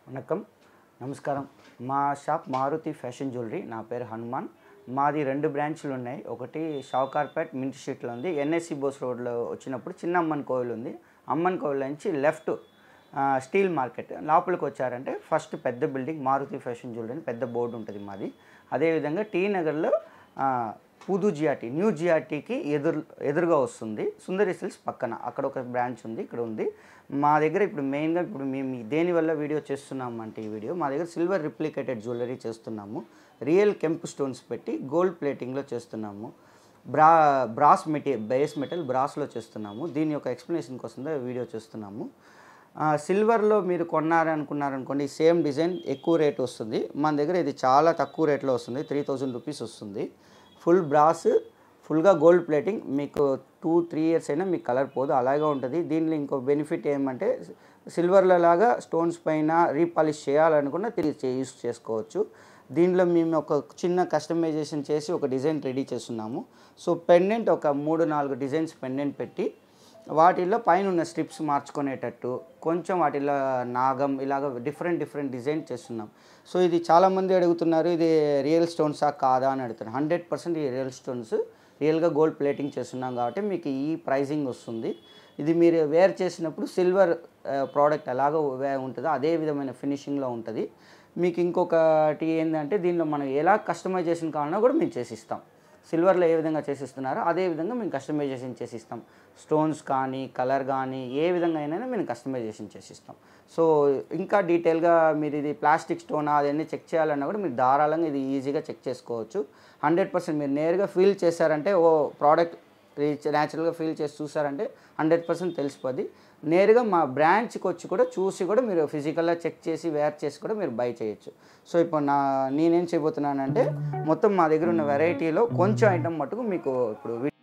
వణకం నమస్కారం మా shop Maruti fashion jewellery నా పేరు హనుమాన్ మాది రెండు బ్రాంచ్లు ఉన్నాయి ఒకటి షావుకార్పేట్ మింట్ స్ట్రీట్లో ఉంది ఎన్ఎస్సి బోస్ రోడ్లో వచ్చినప్పుడు చిన్న అమ్మన్ కోవిల్ ఉంది అమ్మన్ కోవిల్ నుంచి లెఫ్ట్ ఆ, స్టీల్ మార్కెట్ లోపలికి వచ్చారంటే ఫస్ట్ పెద్ద బిల్డింగ్ మారుతి ఫ్యాషన్ జ్యువెలరీ అని పెద్ద బోర్డు ఉంటుంది మాది అదేవిధంగా టీ నగర్లో ఆ, పుదు జిఆర్టీ న్యూ జిఆర్టీకి ఎదురు ఎదురుగా వస్తుంది సుందరి సిల్స్ పక్కన అక్కడ ఒక బ్రాంచ్ ఉంది ఇక్కడ ఉంది మా దగ్గర ఇప్పుడు మెయిన్గా ఇప్పుడు మేము ఈ దేనివల్ల వీడియో చేస్తున్నాము అంటే ఈ వీడియో మా దగ్గర సిల్వర్ రిప్లికేటెడ్ జ్యువెలరీ చేస్తున్నాము రియల్ కెంపు స్టోన్స్ పెట్టి గోల్డ్ ప్లేటింగ్లో చేస్తున్నాము బ్రా బ్రాస్ మెటీరియల్ బేస్ మెటల్ బ్రాస్లో చేస్తున్నాము దీని యొక్క ఎక్స్ప్లెనేషన్ కోసం వీడియో చేస్తున్నాము ఆ, సిల్వర్లో మీరు కొన్నారనుకున్నారనుకోండి సేమ్ డిజైన్ ఎక్కువ రేట్ వస్తుంది మన దగ్గర ఇది చాలా తక్కువ రేట్లో వస్తుంది త్రీ థౌజండ్ రూపీస్ వస్తుంది ఫుల్ బ్రాస్ ఫుల్గా గోల్డ్ ప్లేటింగ్ మీకు టూ త్రీ ఇయర్స్ అయినా మీకు కలర్ పోదు అలాగే ఉంటుంది దీనిలో ఇంకో బెనిఫిట్ ఏమంటే సిల్వర్లో లాగా స్టోన్స్ పైన రీపాలిష్ చేయాలనుకున్న తిరిగి యూస్ చేసుకోవచ్చు దీనిలో మేము ఒక చిన్న కస్టమైజేషన్ చేసి ఒక డిజైన్ రెడీ చేస్తున్నాము సో పెండెంట్ ఒక మూడు నాలుగు డిజైన్స్ పెండెంట్ పెట్టి వాటిల్లో పైన ఉన్న స్ట్రిప్స్ మార్చుకునేటట్టు కొంచెం వాటిల్లో నాగం ఇలాగ డిఫరెంట్ డిఫరెంట్ డిజైన్ చేస్తున్నాం సో ఇది చాలామంది అడుగుతున్నారు ఇది రియల్ స్టోన్సా కాదా అని అడుగుతున్నారు హండ్రెడ్ పర్సెంట్ ఈ రియల్ స్టోన్స్ రియల్గా గోల్డ్ ప్లేటింగ్ చేస్తున్నాం కాబట్టి మీకు ఈ ప్రైజింగ్ వస్తుంది ఇది మీరు వేర్ చేసినప్పుడు సిల్వర్ ప్రోడక్ట్ ఎలాగో వే- ఉంటుందో అదే విధమైన ఫినిషింగ్లో ఉంటుంది మీకు ఇంకొకటి ఏంటంటే దీనిలో మనం ఎలా కస్టమైజేషన్ కావాలన్నా కూడా మేము చేసిస్తాం సిల్వర్లో ఏ విధంగా చేసిస్తున్నారో అదే విధంగా మేము కస్టమైజేషన్ చేసిస్తాం స్టోన్స్ కానీ కలర్ కానీ ఏ విధంగా అయినా మేము కస్టమైజేషన్ చేసిస్తాం సో ఇంకా డీటెయిల్గా మీరు ఇది ప్లాస్టిక్ స్టోన్ అదన్నీ చెక్ చేయాలన్నా కూడా మీరు ధారాళంగా ఇది ఈజీగా చెక్ చేసుకోవచ్చు హండ్రెడ్ పర్సెంట్ మీరు నేరుగా ఫీల్ చేశారంటే ఓ ప్రోడక్ట్ రీచ్ న్యాచురల్గా ఫీల్ చేసి చూసారంటే హండ్రెడ్ పర్సెంట్ తెలిసిపోద్ది నేరుగా మా బ్రాంచ్కి వచ్చి కూడా చూసి కూడా మీరు ఫిజికల్గా చెక్ చేసి వేర్ చేసి కూడా మీరు బై చేయొచ్చు సో ఇప్పుడు నా నేనేం చేయబోతున్నానంటే మొత్తం మా దగ్గర ఉన్న వెరైటీలో కొంచెం ఐటమ్ మటుకు మీకు ఇప్పుడు వి-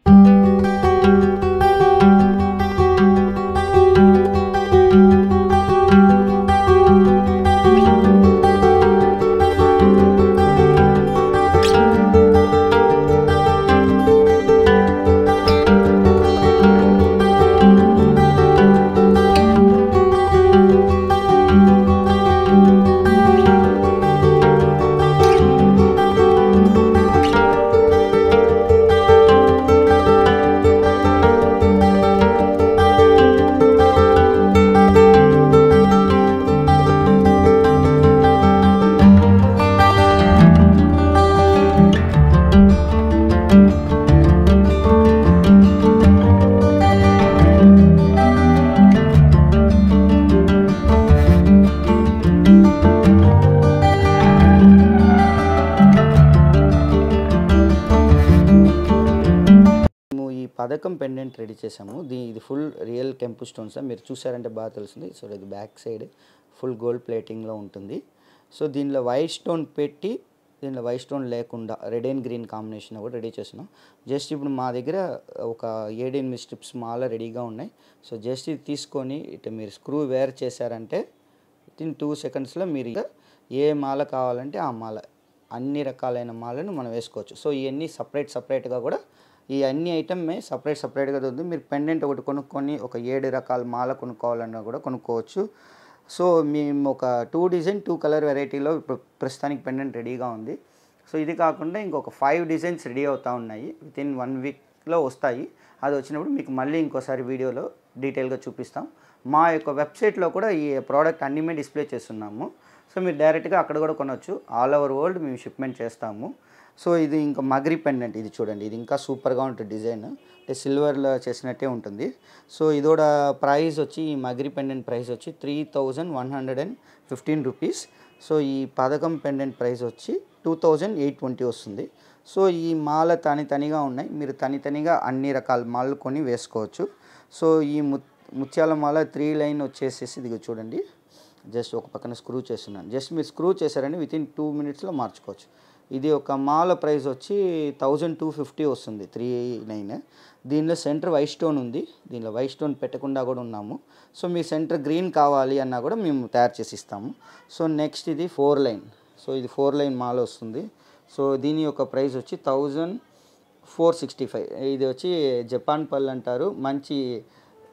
మేము ఈ పథకం పెండెంట్ రెడీ చేసాము దీ ఇది ఫుల్ రియల్ కెంపు స్టోన్స్ మీరు చూసారంటే బాగా తెలుస్తుంది సో ఇది బ్యాక్ సైడ్ ఫుల్ గోల్డ్ ప్లేటింగ్లో ఉంటుంది సో దీనిలో వైట్ స్టోన్ పెట్టి దీనిలో వైట్ స్టోన్ లేకుండా రెడ్ అండ్ గ్రీన్ కాంబినేషన్ కూడా రెడీ చేసినాం జస్ట్ ఇప్పుడు మా దగ్గర ఒక ఏడెనిమిది స్ట్రిప్స్ మాల రెడీగా ఉన్నాయి సో జస్ట్ ఇది తీసుకొని ఇటు మీరు స్క్రూ వేర్ చేశారంటే విత్ ఇన్ టూ సెకండ్స్లో మీరు ఇక ఏ మాల కావాలంటే ఆ మాల అన్ని రకాలైన మాలను మనం వేసుకోవచ్చు సో ఇవన్నీ సపరేట్ సపరేట్గా కూడా ఈ అన్ని ఐటమ్మే సపరేట్ సపరేట్గా దొరుకుతుంది మీరు పెండెంట్ ఒకటి కొనుక్కొని ఒక ఏడు రకాల మాల కొనుక్కోవాలన్నా కూడా కొనుక్కోవచ్చు సో మేము ఒక టూ డిజైన్ టూ కలర్ వెరైటీలో ఇప్పుడు ప్రస్తుతానికి పెండెంట్ రెడీగా ఉంది సో ఇది కాకుండా ఇంకొక ఫైవ్ డిజైన్స్ రెడీ అవుతూ ఉన్నాయి విత్ ఇన్ వన్ వీక్లో వస్తాయి అది వచ్చినప్పుడు మీకు మళ్ళీ ఇంకోసారి వీడియోలో డీటెయిల్గా చూపిస్తాం మా యొక్క వెబ్సైట్లో కూడా ఈ ప్రోడక్ట్ అన్ని మేము డిస్ప్లే చేస్తున్నాము సో మీరు డైరెక్ట్గా అక్కడ కూడా కొనవచ్చు ఆల్ ఓవర్ వరల్డ్ మేము షిప్మెంట్ చేస్తాము సో ఇది ఇంకా మగరి పెండెంట్ ఇది చూడండి ఇది ఇంకా సూపర్గా ఉంటుంది డిజైన్ అంటే సిల్వర్లో చేసినట్టే ఉంటుంది సో ఇది కూడా ప్రైస్ వచ్చి ఈ మగరి పెండెంట్ ప్రైస్ వచ్చి three thousand one hundred and fifteen rupees so ఈ పథకం పెండెంట్ ప్రైస్ వచ్చి టూ థౌజండ్ ఎయిట్ ట్వంటీ వస్తుంది సో ఈ మాల తని తనిగా ఉన్నాయి మీరు తని తనిగా అన్ని రకాల మాలలు కొని వేసుకోవచ్చు సో ఈ ము ముత్యాల మాల త్రీ లైన్ వచ్చేసేసి ఇది చూడండి జస్ట్ ఒక పక్కన స్క్రూ చేస్తున్నాను జస్ట్ మీరు స్క్రూ చేశారంటే విత్ ఇన్ టూ మినిట్స్లో మార్చుకోవచ్చు ఇది ఒక మాల ప్రైస్ వచ్చి థౌజండ్ టూ ఫిఫ్టీ వస్తుంది త్రీ నైన్ దీనిలో సెంటర్ వైట్ స్టోన్ ఉంది దీనిలో వైట్ స్టోన్ పెట్టకుండా కూడా ఉన్నాము సో మీ సెంటర్ గ్రీన్ కావాలి అన్నా కూడా మేము తయారు చేసి ఇస్తాము సో నెక్స్ట్ ఇది ఫోర్ లైన్ సో ఇది ఫోర్ లైన్ మాల వస్తుంది సో దీని యొక్క ప్రైస్ వచ్చి థౌజండ్ ఫోర్ సిక్స్టీ ఫైవ్ ఇది వచ్చి జపాన్ పళ్ళు అంటారు మంచి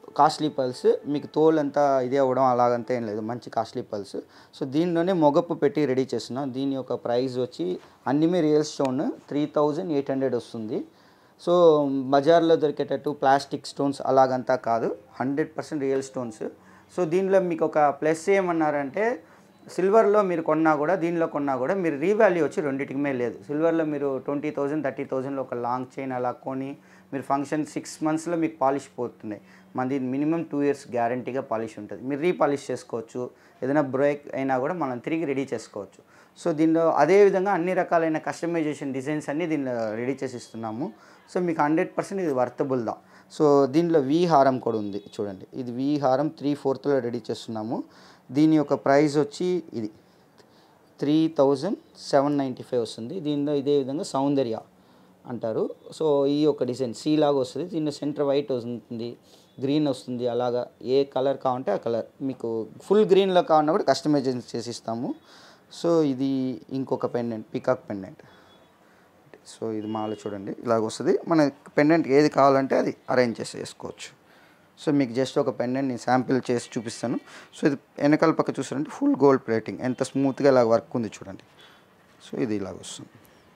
కాస్ట్లీ పల్స్ మీకు తోలు అంతా ఇదే అవ్వడం అలాగంతా ఏం లేదు మంచి కాస్ట్లీ పల్స్ సో దీనిలోనే మొగపు పెట్టి రెడీ చేస్తున్నాం దీని యొక్క ప్రైస్ వచ్చి అన్నిమే real stone three thousand eight hundred వస్తుంది సో బజార్లో దొరికేటట్టు ప్లాస్టిక్ స్టోన్స్ అలాగంతా కాదు hundred percent real stones so దీనిలో మీకు ఒక ప్లస్ ఏమన్నారంటే సిల్వర్లో మీరు కొన్నా కూడా దీనిలో కొన్నా కూడా మీరు రీవాల్యూ వచ్చి రెండింటికి మీద లేదు సిల్వర్లో మీరు ట్వంటీ థౌజండ్ థర్టీ థౌజండ్లో ఒక లాంగ్ చైన్ అలా కొని మీరు ఫంక్షన్ సిక్స్ మంత్స్లో మీకు పాలిష్ పోతున్నాయి మనది మినిమం టూ ఇయర్స్ గ్యారంటీగా పాలిష్ ఉంటుంది మీరు రీపాలిష్ చేసుకోవచ్చు ఏదైనా బ్రేక్ అయినా కూడా మనం తిరిగి రెడీ చేసుకోవచ్చు సో దీనిలో అదే విధంగా అన్ని రకాలైన కస్టమైజేషన్ డిజైన్స్ అన్ని దీనిలో రెడీ చేసి ఇస్తున్నాము సో మీకు హండ్రెడ్ పర్సెంట్ ఇది వర్తబుల్ దా సో దీనిలో వి హారం కూడా ఉంది చూడండి ఇది వి హారం త్రీ ఫోర్త్లో రెడీ చేస్తున్నాము దీని యొక్క ప్రైస్ వచ్చి ఇది three thousand seven ninety five వస్తుంది దీనిలో ఇదే విధంగా సౌందర్య అంటారు సో ఈ ఒక డిజైన్ సీ లాగా వస్తుంది దీనిలో సెంటర్ వైట్ వస్తుంది గ్రీన్ వస్తుంది అలాగా ఏ కలర్ కావాలంటే ఆ కలర్ మీకు ఫుల్ గ్రీన్లో కావాలన్నా కూడా కస్టమైజేషన్ చేసి ఇస్తాము సో ఇది ఇంకొక పెండెంట్ పికాక్ పెండెంట్ సో ఇది మాలో చూడండి ఇలాగ వస్తుంది మన పెండెంట్ ఏది కావాలంటే అది అరేంజ్ చేసి వేసుకోవచ్చు సో మీకు జస్ట్ ఒక పెండెంట్ నేను శాంపిల్ చేసి చూపిస్తాను సో ఇది వెనకాల పక్క చూసారంటే ఫుల్ గోల్డ్ ప్లేటింగ్ ఎంత స్మూత్గా ఇలాగ వర్క్ ఉంది చూడండి సో ఇది ఇలాగ వస్తుంది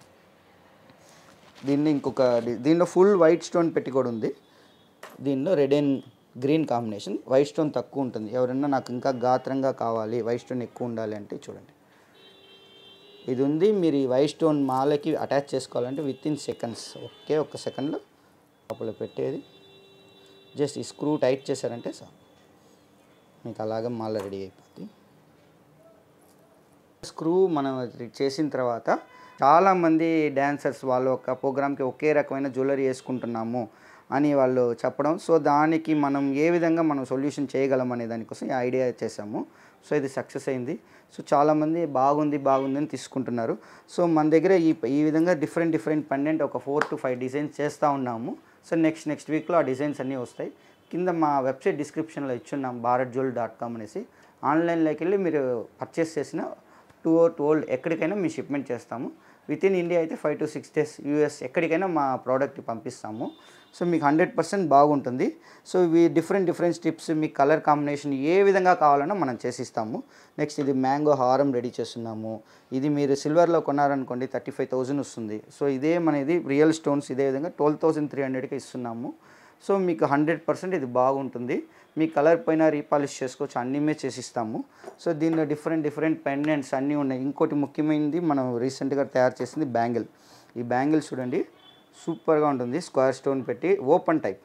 దీన్ని ఇంకొక డి- దీనిలో ఫుల్ వైట్ స్టోన్ పెట్టి కూడా ఉంది దీనిలో red and green combination white stone తక్కువ ఉంటుంది ఎవరైనా నాకు ఇంకా గాత్రంగా కావాలి వైట్ స్టోన్ ఎక్కువ ఉండాలి అంటే చూడండి ఇది ఉంది మీరు ఈ వైట్ స్టోన్ మాలకి అటాచ్ చేసుకోవాలంటే విత్ ఇన్ సెకండ్స్ ఒకే ఒక్క సెకండ్లో లోపల పెట్టేది జస్ట్ ఈ స్క్రూ టైట్ చేశారంటే సార్ మీకు అలాగే మాల రెడీ అయిపోద్ది స్క్రూ మనం అది చేసిన తర్వాత చాలామంది డ్యాన్సర్స్ వాళ్ళు ఒక ప్రోగ్రామ్కి ఒకే రకమైన జ్యువెలరీ వేసుకుంటున్నాము అని వాళ్ళు చెప్పడం సో దానికి మనం ఏ విధంగా మనం సొల్యూషన్ చేయగలం అనే దానికోసం ఈ ఐడియా చేసాము సో ఇది సక్సెస్ అయింది సో చాలామంది బాగుంది బాగుంది అని తీసుకుంటున్నారు సో మన దగ్గర ఈ ఈ విధంగా డిఫరెంట్ డిఫరెంట్ పెండెంట్ ఒక ఫోర్ టు ఫైవ్ డిజైన్స్ చేస్తూ ఉన్నాము సో నెక్స్ట్ నెక్స్ట్ వీక్లో ఆ డిజైన్స్ అన్నీ వస్తాయి కింద మా వెబ్సైట్ డిస్క్రిప్షన్లో ఇచ్చున్నాం భారత్ జ్యువెల్ డాట్ కామ్ అనేసి ఆన్లైన్లోకి వెళ్ళి మీరు పర్చేస్ చేసిన టూ ఓ టూ ఓల్డ్ ఎక్కడికైనా మేము షిప్మెంట్ చేస్తాము విత్ ఇన్ ఇండియా అయితే five to six days US ఎక్కడికైనా మా ప్రోడక్ట్ పంపిస్తాము సో మీకు హండ్రెడ్ పర్సెంట్ బాగుంటుంది సో ఇవి డిఫరెంట్ డిఫరెంట్ స్టిప్స్ మీ కలర్ కాంబినేషన్ ఏ విధంగా కావాలన్నా మనం చేసిస్తాము నెక్స్ట్ ఇది మ్యాంగో హారం రెడీ చేస్తున్నాము ఇది మీరు సిల్వర్లో కొన్నారనుకోండి థర్టీ ఫైవ్ థౌజండ్ వస్తుంది సో ఇదే మనది రియల్ స్టోన్స్ ఇదే విధంగా ట్వెల్వ్ థౌసండ్ త్రీ హండ్రెడ్కి ఇస్తున్నాము సో మీకు హండ్రెడ్ పర్సెంట్ ఇది బాగుంటుంది మీ కలర్ పైన రీపాలిష్ చేసుకోవచ్చు అన్నీమే చేసిస్తాము సో దీనిలో డిఫరెంట్ డిఫరెంట్ పెండెంట్స్ అన్నీ ఉన్నాయి ఇంకోటి ముఖ్యమైనది మనం రీసెంట్గా తయారు చేసింది బ్యాంగిల్ ఈ బ్యాంగిల్ చూడండి సూపర్గా ఉంటుంది స్క్వేర్ స్టోన్ పెట్టి ఓపెన్ టైప్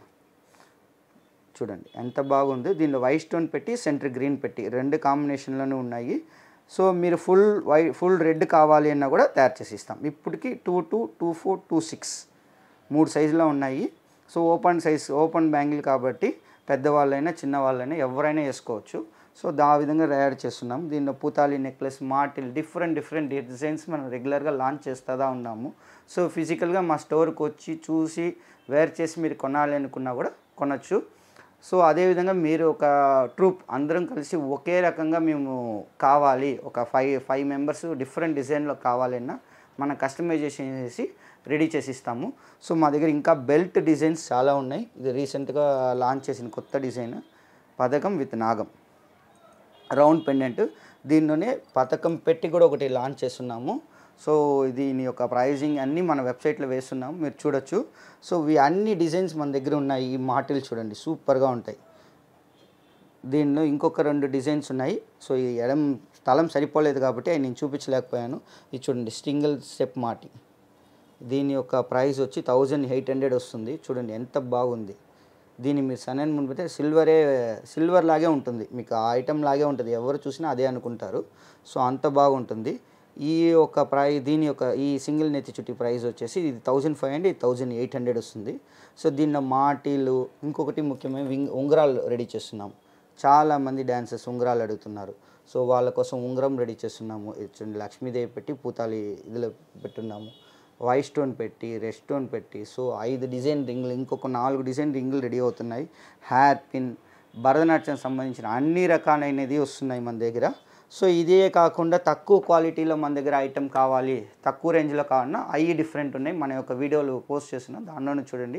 చూడండి ఎంత బాగుంది దీనిలో వైట్ స్టోన్ పెట్టి సెంటర్ గ్రీన్ పెట్టి రెండు కాంబినేషన్లోనే ఉన్నాయి సో మీరు ఫుల్ వై ఫుల్ రెడ్ కావాలి అన్నా కూడా తయారు చేసి ఇస్తాం ఇప్పటికి two two two four two six మూడు సైజులో ఉన్నాయి so open size open bangle కాబట్టి పెద్దవాళ్ళైనా చిన్నవాళ్ళైనా ఎవరైనా వేసుకోవచ్చు సో దా విధంగా తయారు చేస్తున్నాం దీనిలో పూతాలి నెక్లెస్ మాటిల్ డిఫరెంట్ డిఫరెంట్ డిజైన్స్ మనం రెగ్యులర్గా లాంచ్ చేస్తూ ఉన్నాము సో ఫిజికల్గా మా స్టోర్కి వచ్చి చూసి వేర్ చేసి మీరు కొనాలి అనుకున్నా కూడా కొనచ్చు సో అదేవిధంగా మీరు ఒక ట్రూప్ అందరం కలిసి ఒకే రకంగా మేము కావాలి ఒక ఫైవ్ ఫైవ్ మెంబర్స్ డిఫరెంట్ డిజైన్లో కావాలన్నా మనం కస్టమైజేషన్ చేసి రెడీ చేసి ఇస్తాము సో మా దగ్గర ఇంకా బెల్ట్ డిజైన్స్ చాలా ఉన్నాయి ఇది రీసెంట్గా లాంచ్ చేసిన కొత్త డిజైన్ పథకం విత్ నాగం రౌండ్ పెండెంట్ దీనిలోనే పథకం పెట్టి కూడా ఒకటి లాంచ్ చేస్తున్నాము సో దీని యొక్క ప్రైజింగ్ అన్నీ మన వెబ్సైట్లో వేస్తున్నాము మీరు చూడొచ్చు సో ఇవి అన్ని డిజైన్స్ మన దగ్గర ఉన్నాయి ఈ మాటిల్ చూడండి సూపర్గా ఉంటాయి దీనిలో ఇంకొక రెండు డిజైన్స్ ఉన్నాయి సో ఈ ఎడం స్థలం సరిపోలేదు కాబట్టి అవి నేను చూపించలేకపోయాను ఇది చూడండి సింగిల్ స్టెప్ మాటి దీని యొక్క ప్రైస్ వచ్చి థౌజండ్ ఎయిట్ హండ్రెడ్ వస్తుంది చూడండి ఎంత బాగుంది దీన్ని మీరు సన్ అండ్ మూన్ పెడితే సిల్వరే సిల్వర్ లాగే ఉంటుంది మీకు ఆ ఐటమ్ లాగే ఉంటుంది ఎవరు చూసినా అదే అనుకుంటారు సో అంత బాగుంటుంది ఈ యొక్క ప్రై దీని యొక్క ఈ సింగిల్ నెత్తి చుట్టి ప్రైస్ వచ్చేసి ఇది థౌజండ్ ఫైవ్ హండ్రెడ్ ఇది థౌజండ్ ఎయిట్ హండ్రెడ్ వస్తుంది సో దీనిలో మాటీలు ఇంకొకటి ముఖ్యమైన వింగ్ ఉంగరాలు రెడీ చేస్తున్నాం చాలామంది డాన్సర్స్ ఉంగరాలు అడుగుతున్నారు సో వాళ్ళ కోసం ఉంగరం రెడీ చేస్తున్నాము ఇది చూడండి లక్ష్మీదేవి పెట్టి పూతాలి ఇదిలో పెట్టున్నాము వైట్ స్టోన్ పెట్టి రెడ్ స్టోన్ పెట్టి సో ఐదు డిజైన్ రింగులు ఇంకొక నాలుగు డిజైన్ రింగులు రెడీ అవుతున్నాయి హెయిర్ పిన్ భరతనాట్యం సంబంధించిన అన్ని రకాలైనది వస్తున్నాయి మన దగ్గర సో ఇదే కాకుండా తక్కువ క్వాలిటీలో మన దగ్గర ఐటెం కావాలి తక్కువ రేంజ్లో కావాలన్నా అవి డిఫరెంట్ ఉన్నాయి మన యొక్క వీడియోలు పోస్ట్ చేస్తున్నాం దానిలోనే చూడండి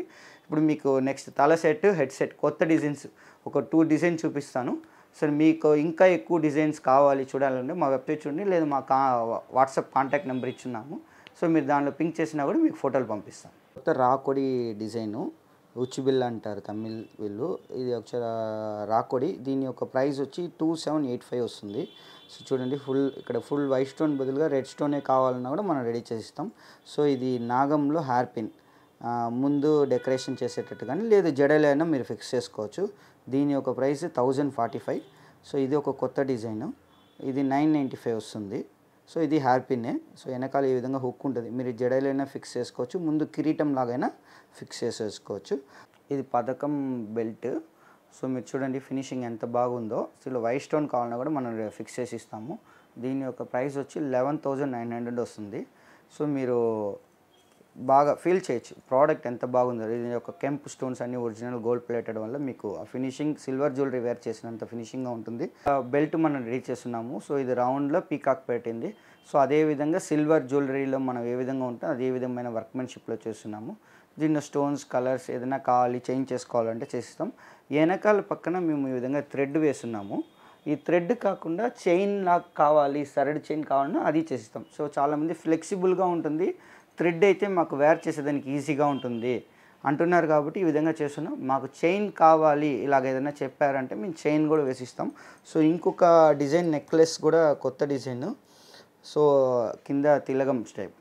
ఇప్పుడు మీకు నెక్స్ట్ తల సెట్ హెడ్ సెట్ కొత్త డిజైన్స్ ఒక టూ డిజైన్ చూపిస్తాను సరే మీకు ఇంకా ఎక్కువ డిజైన్స్ కావాలి చూడాలంటే మా వెబ్సైట్ చూడండి లేదా మా కా వాట్సాప్ కాంటాక్ట్ నెంబర్ ఇచ్చున్నాము సో మీరు దానిలో పింక్ చేసినా కూడా మీకు ఫోటోలు పంపిస్తాం కొత్త రాకొడి డిజైను ఉచ్చిబిల్ అంటారు తమిళ్ వీళ్ళు ఇది ఒకసారి రాకొడి దీని యొక్క ప్రైస్ వచ్చి టూ సెవెన్ ఎయిట్ ఫైవ్ వస్తుంది సో చూడండి ఫుల్ ఇక్కడ ఫుల్ వైట్ స్టోన్ బదులుగా రెడ్ స్టోనే కావాలన్నా కూడా మనం రెడీ చేసిస్తాం సో ఇది నాగంలో హెయిర్ పిన్ ఆ, ముందు డెకరేషన్ చేసేటట్టు కానీ లేదు జడలైనా మీరు ఫిక్స్ చేసుకోవచ్చు దీని యొక్క price thousand forty five so ఇది ఒక కొత్త డిజైన్ ఇది నైన్ నైంటీ ఫైవ్ వస్తుంది సో ఇది హెయిర్ పిన్నే సో వెనకాల ఈ విధంగా హుక్ ఉంటుంది మీరు జడలైనా ఫిక్స్ చేసుకోవచ్చు ముందు కిరీటం లాగైనా ఫిక్స్ చేసేసుకోవచ్చు ఇది పథకం బెల్ట్ సో మీరు చూడండి ఫినిషింగ్ ఎంత బాగుందో అసలు వైట్ స్టోన్ కావాలన్నా కూడా మనం ఫిక్స్ చేసి ఇస్తాము దీని యొక్క ప్రైస్ వచ్చి లెవెన్ థౌజండ్ నైన్ హండ్రెడ్ వస్తుంది సో మీరు బాగా ఫీల్ చేయొచ్చు ప్రోడక్ట్ ఎంత బాగుందో దీని యొక్క కెంప్ స్టోన్స్ అన్ని ఒరిజినల్ గోల్డ్ ప్లేటెడ్ వల్ల మీకు ఆ ఫినిషింగ్ సిల్వర్ జ్యువెలరీ వేర్ చేసినంత ఫినిషింగ్గా ఉంటుంది బెల్ట్ మనం రెడీ చేస్తున్నాము సో ఇది రౌండ్లో పీకాక్ పెట్టింది సో అదే విధంగా సిల్వర్ జ్యువెలరీలో మనం ఏ విధంగా ఉంటుందో అదే విధమైన వర్క్మెన్షిప్లో చేస్తున్నాము దీనిలో స్టోన్స్ కలర్స్ ఏదైనా కావాలి చేంజ్ చేసుకోవాలంటే చేస్తాం వెనకాల పక్కన మేము ఈ విధంగా థ్రెడ్ వేస్తున్నాము ఈ థ్రెడ్ కాకుండా చైన్ లాగా కావాలి సరడ్ చైన్ కావాలన్నా అది చేసిస్తాం సో చాలామంది ఫ్లెక్సిబుల్గా ఉంటుంది థ్రెడ్ అయితే మాకు వేర్ చేసేదానికి ఈజీగా ఉంటుంది అంటున్నారు కాబట్టి ఈ విధంగా చేస్తున్నాం మాకు చైన్ కావాలి ఇలాగ ఏదైనా చెప్పారంటే మేము చైన్ కూడా వేసిస్తాం సో ఇంకొక డిజైన్ నెక్లెస్ కూడా కొత్త డిజైన్ సో కింద తిలగం స్టైప్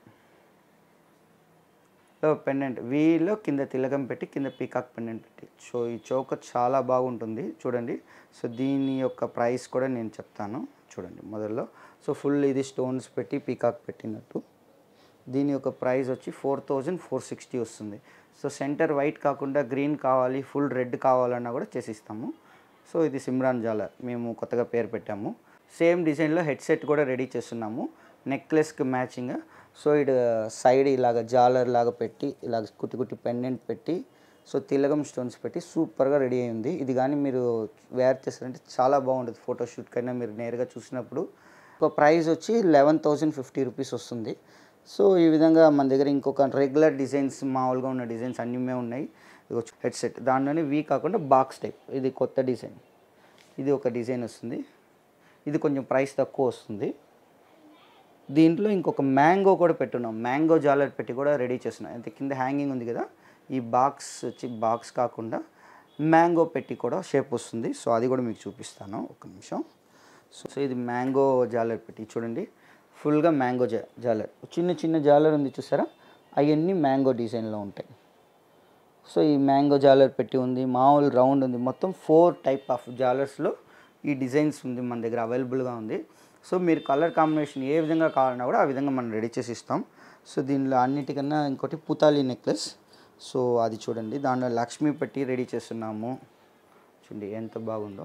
పెండెంట్ వీలో కింద తిలకం పెట్టి కింద పీకాక్ పెండెంట్ పెట్టి సో ఈ చౌక చాలా బాగుంటుంది చూడండి సో దీని యొక్క ప్రైస్ కూడా నేను చెప్తాను చూడండి మొదల్లో సో ఫుల్ ఇది స్టోన్స్ పెట్టి పీకాక్ పెట్టినట్టు దీని యొక్క ప్రైస్ వచ్చి ఫోర్ థౌజండ్ ఫోర్ సిక్స్టీ వస్తుంది సో సెంటర్ వైట్ కాకుండా గ్రీన్ కావాలి ఫుల్ రెడ్ కావాలన్నా కూడా చేసిస్తాము సో ఇది సిమ్రాన్ జాలర్ మేము కొత్తగా పేరు పెట్టాము సేమ్ డిజైన్లో హెడ్ సెట్ కూడా రెడీ చేస్తున్నాము నెక్లెస్కి మ్యాచింగ్ సో ఇటు సైడ్ ఇలాగ జాలర్ లాగా పెట్టి ఇలాగ కుట్టి కుట్టి పెండెంట్ పెట్టి సో తిలగం స్టోన్స్ పెట్టి సూపర్గా రెడీ అయింది ఇది కానీ మీరు వేర్ చేస్తారంటే చాలా బాగుంటుంది ఫోటోషూట్ కైనా మీరు నేరుగా చూసినప్పుడు ఒక ప్రైస్ వచ్చి లెవెన్ థౌజండ్ ఫిఫ్టీ రూపీస్ వస్తుంది సో ఈ విధంగా మన దగ్గర ఇంకొక రెగ్యులర్ డిజైన్స్ మామూలుగా ఉన్న డిజైన్స్ అన్నీ ఉన్నాయి హెడ్ సెట్ దాంట్లోనే వీ కాకుండా బాక్స్ టైప్ ఇది కొత్త డిజైన్ ఇది ఒక డిజైన్ వస్తుంది ఇది కొంచెం ప్రైస్ తక్కువ వస్తుంది దీంట్లో ఇంకొక మ్యాంగో కూడా పెట్టున్నాం మ్యాంగో జాలర్ పెట్టి కూడా రెడీ చేస్తున్నాం అయితే కింద హ్యాంగింగ్ ఉంది కదా ఈ బాక్స్ వచ్చి బాక్స్ కాకుండా మ్యాంగో పెట్టి కూడా షేప్ వస్తుంది సో అది కూడా మీకు చూపిస్తాను ఒక నిమిషం సో సో ఇది మ్యాంగో జాలర్ పెట్టి చూడండి ఫుల్గా మ్యాంగో జా జాలర్ చిన్న చిన్న జాలర్ ఉంది చూసారా అవన్నీ మ్యాంగో డిజైన్లో ఉంటాయి సో ఈ మ్యాంగో జాలర్ పెట్టి ఉంది మామూలు రౌండ్ ఉంది మొత్తం ఫోర్ టైప్ ఆఫ్ జాలర్స్లో ఈ డిజైన్స్ ఉంది మన దగ్గర అవైలబుల్గా ఉంది సో మీరు కలర్ కాంబినేషన్ ఏ విధంగా కావాలన్నా కూడా ఆ విధంగా మనం రెడీ చేసి ఇస్తాం సో దీనిలో అన్నిటికన్నా ఇంకోటి పుతాలి నెక్లెస్ సో అది చూడండి దాంట్లో లక్ష్మీ పెట్టి రెడీ చేస్తున్నాము చూడండి ఎంత బాగుందో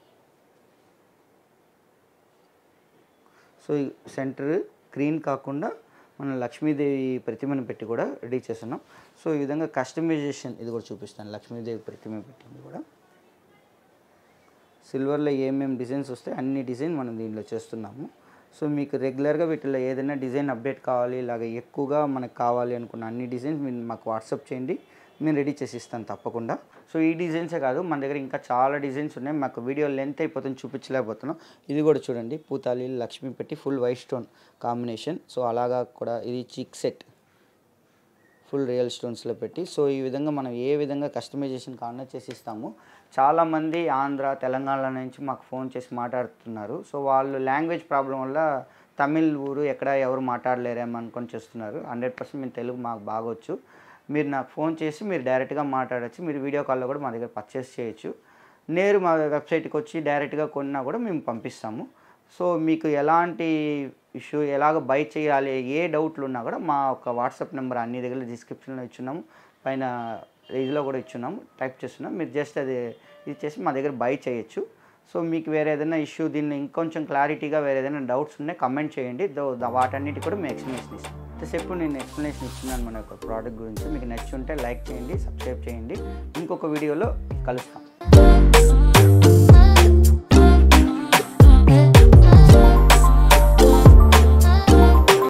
సో ఈ సెంటర్ గ్రీన్ కాకుండా మనం లక్ష్మీదేవి ప్రతిమను పెట్టి కూడా రెడీ చేస్తున్నాం సో ఈ విధంగా కస్టమైజేషన్ ఇది కూడా చూపిస్తాను లక్ష్మీదేవి ప్రతిమ పెట్టింది కూడా సిల్వర్లో ఏమేమి డిజైన్స్ వస్తాయి అన్ని డిజైన్ మనం దీనిలో చేస్తున్నాము సో మీకు రెగ్యులర్గా వీటిలో ఏదైనా డిజైన్ అప్డేట్ కావాలి ఇలాగ ఎక్కువగా మనకు కావాలి అనుకున్న అన్ని డిజైన్స్ మీరు మాకు వాట్సాప్ చేయండి నేను రెడీ చేసి ఇస్తాను తప్పకుండా సో ఈ డిజైన్సే కాదు మన దగ్గర ఇంకా చాలా డిజైన్స్ ఉన్నాయి మాకు వీడియో లెంత్ అయిపోతుంది చూపించలేకపోతున్నాం ఇది కూడా చూడండి పూతాలి లక్ష్మి పెట్టి full white stone combination so అలాగా కూడా ఇది చిక్ సెట్ ఫుల్ రియల్ స్టోన్స్లో పెట్టి సో ఈ విధంగా మనం ఏ విధంగా కస్టమైజేషన్ కావాలన్నా చేసి ఇస్తాము చాలామంది ఆంధ్ర తెలంగాణ నుంచి మాకు ఫోన్ చేసి మాట్లాడుతున్నారు సో వాళ్ళు లాంగ్వేజ్ ప్రాబ్లం వల్ల తమిళ్ ఊరు ఎక్కడ ఎవరు మాట్లాడలేరేమో అనుకొని చేస్తున్నారు హండ్రెడ్ పర్సెంట్ మేము తెలుగు మాకు బాగొచ్చు మీరు నాకు ఫోన్ చేసి మీరు డైరెక్ట్గా మాట్లాడచ్చు మీరు వీడియో కాల్లో కూడా మా దగ్గర పర్చేస్ చేయొచ్చు నేరు మా వెబ్సైట్కి వచ్చి డైరెక్ట్గా కొన్నా కూడా మేము పంపిస్తాము సో మీకు ఎలాంటి ఇష్యూ ఎలాగ బై చేయాలి ఏ డౌట్లు ఉన్నా కూడా మా ఒక వాట్సాప్ నెంబర్ అన్ని దగ్గర డిస్క్రిప్షన్లో ఇచ్చున్నాము పైన ఇదిలో కూడా ఇచ్చున్నాము టైప్ చేస్తున్నాం మీరు జస్ట్ అది ఇది చేసి మా దగ్గర బై చేయొచ్చు సో మీకు వేరే ఏదైనా ఇష్యూ దీన్ని ఇంకొంచెం క్లారిటీగా వేరే ఏదైనా డౌట్స్ ఉన్నాయి కమెంట్ చేయండి దో- దా- వాటన్నిటి కూడా మేము ఎక్స్ప్లెనేషన్ ఇస్తాం ఎంతసేపు నేను ఎక్స్ప్లెనేషన్ ఇస్తున్నాను మన యొక్క ప్రోడక్ట్ గురించి మీకు నచ్చి ఉంటే లైక్ చేయండి సబ్స్క్రైబ్ చేయండి ఇంకొక వీడియోలో కలుస్తాం